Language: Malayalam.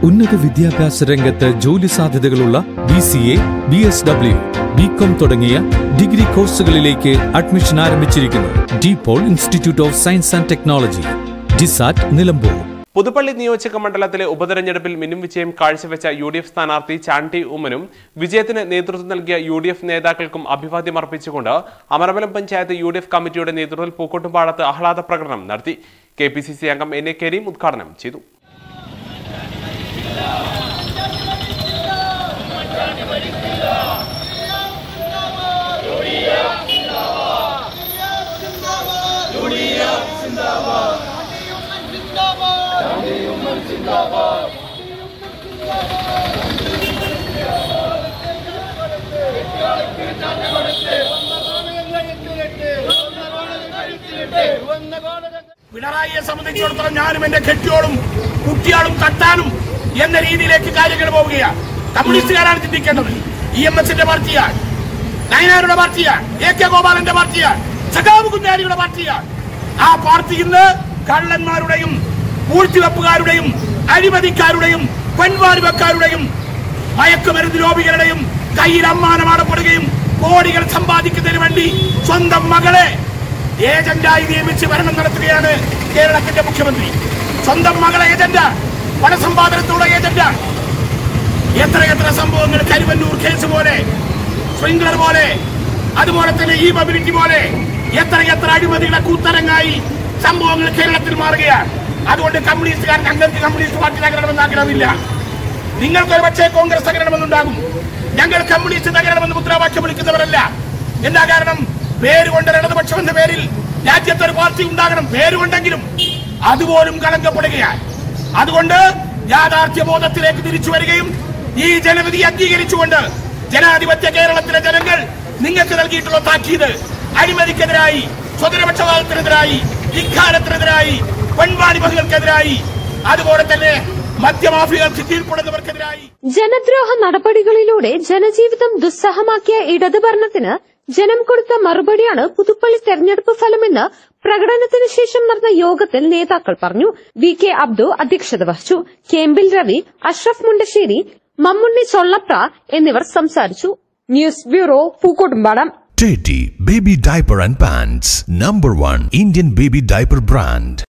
ഉന്നത വിദ്യാഭ്യാസ രംഗത്ത് ജോലി സാധ്യതകളുള്ള B C A B S W B com തുടങ്ങിയ ഡിഗ്രി കോഴ്സുകളിലേക്ക് അഡ്മിഷൻ ആരംഭിച്ചിരിക്കുന്നു DePaul institute of science and technology ഡിസാറ്റ് നിലമ്പൂർ പുതുപ്പള്ളി നിയോജക മണ്ഡലത്തിലെ ഉപതെരഞ്ഞെടുപ്പിൽ മിന്നും വിജയം കാഴ്ചവെച്ച യു ഡി എഫ് സ്ഥാനാർത്ഥി ചാണ്ടി ഉമ്മനും വിജയത്തിന് നേതൃത്വം നൽകിയ യു ഡി എഫ് നേതാക്കൾക്കും അഭിവാദ്യം അർപ്പിച്ചുകൊണ്ട് Amarambalam panchayat U D F കമ്മിറ്റിയുടെ നേതൃത്വത്തിൽ പൂക്കോട്ടുംപാടത്ത് ആഹ്ലാദ പ്രകടനം നടത്തി കെ പി സി സി അംഗം എൻ എ കരീം ഉദ്ഘാടനം ചെയ്തു പിണറായിയെ സംബന്ധിച്ചിടത്തോളം ഞാനും എന്റെ കെട്ടിയോളും കുട്ടിയാളും തട്ടാനും എന്ന രീതിയിലേക്ക് കാര്യങ്ങൾ പോവുകയാണ് കമ്മ്യൂണിസ്റ്റുകാരാണ് ചിന്തിക്കേണ്ടത് ഇ എം എസിന്റെ പാർട്ടിയാണ് നയനാരുടെ പാർട്ടിയാണ് എ കെ ഗോപാലന്റെ പാർട്ടിയാണ് സഖാബ് കുഞ്ഞാലിയുടെ പാർട്ടിയാണ് ആ പാർട്ടി ഇന്ന് കള്ളന്മാരുടെയും പൂഴ്ത്തിവെപ്പുകാരുടെയും അഴിമതിക്കാരുടെയും പെൺവാരിവക്കാരുടെയും മയക്കുമരുന്ന് ലോബികളുടെയും കയ്യിൽ അമ്മാനമാടപ്പെടുകയും കോടികൾ സമ്പാദിക്കുന്നതിന് വേണ്ടി സ്വന്തം മകളെ ഏജന്റായി നിയമിച്ച് ഭരണം നടത്തുകയാണ് കേരളത്തിന്റെ മുഖ്യമന്ത്രി സ്വന്തം മകളെ ഏജന്റ് പണസമ്പാദനത്തോടെ ഏജന്റ് എത്രയെത്ര സംഭവങ്ങൾ കരുവന്നൂർ കേസ് പോലെ സ്പ്രിംഗ്ലർ പോലെ അതുപോലെ തന്നെ ഈ മൊബിലിറ്റി പോലെ എത്രയെത്ര അഴിമതികളെ കൂത്തരങ്ങായി സംഭവങ്ങൾ കേരളത്തിൽ മാറുകയാണ് അതുകൊണ്ട് കമ്മ്യൂണിസ്റ്റുകാർ ഞങ്ങൾക്ക് കമ്മ്യൂണിസ്റ്റ് പാർട്ടി തകരണമെന്ന് ആഗ്രഹമില്ല നിങ്ങൾക്ക് ഒരു പക്ഷേ കോൺഗ്രസ് തകരണമെന്നുണ്ടാകും ഞങ്ങൾ കമ്മ്യൂണിസ്റ്റ് തകരണമെന്ന് മുദ്രാവാക്യം വിളിക്കുന്നവരല്ല എന്താ കാരണം പേരുകൊണ്ട് ഇടതുപക്ഷം എന്ന പേരിൽ രാജ്യത്ത് ഒരു പാർട്ടി ഉണ്ടാകണം പേരുകൊണ്ടെങ്കിലും അതുപോലും കളങ്കപ്പെടുകയാണ് അതുകൊണ്ട് യാഥാർത്ഥ്യ ബോധത്തിലേക്ക് തിരിച്ചു വരികയും ഈ ജനവിധി അംഗീകരിച്ചുകൊണ്ട് ജനാധിപത്യ കേരളത്തിലെ ജനങ്ങൾ നിങ്ങൾക്ക് നൽകിയിട്ടുള്ള താക്കീത് അഴിമതിക്കെതിരായി സ്വതന്ത്രപക്ഷപാതത്തിനെതിരായി ധിക്കാരത്തിനെതിരായി പെൺവാണിഭകൾക്കെതിരായി അതുപോലെ തന്നെ മദ്യമാഫിയകൾക്ക് കീഴ്പ്പെടുന്നവർക്കെതിരായി ജനദ്രോഹ നടപടികളിലൂടെ ജനജീവിതം ദുസ്സഹമാക്കിയ ഇടത് ഭരണത്തിന് ജനം കൊടുത്ത മറുപടിയാണ് പുതുപ്പള്ളി തെരഞ്ഞെടുപ്പ് ഫലമെന്ന് പ്രകടനത്തിന് ശേഷം നടന്ന യോഗത്തിൽ നേതാക്കൾ പറഞ്ഞു വി കെ അബ്ദു അധ്യക്ഷത വഹിച്ചു കേമ്പിൽ രവി അഷ്റഫ് മുണ്ടശ്ശേരി മമ്മുണ്ണി ചൊള്ളപ്ര എന്നിവർ സംസാരിച്ചു news bureau Pookkottumpadam Teddy Baby Diaper and Pants, number one Indian baby diaper brand.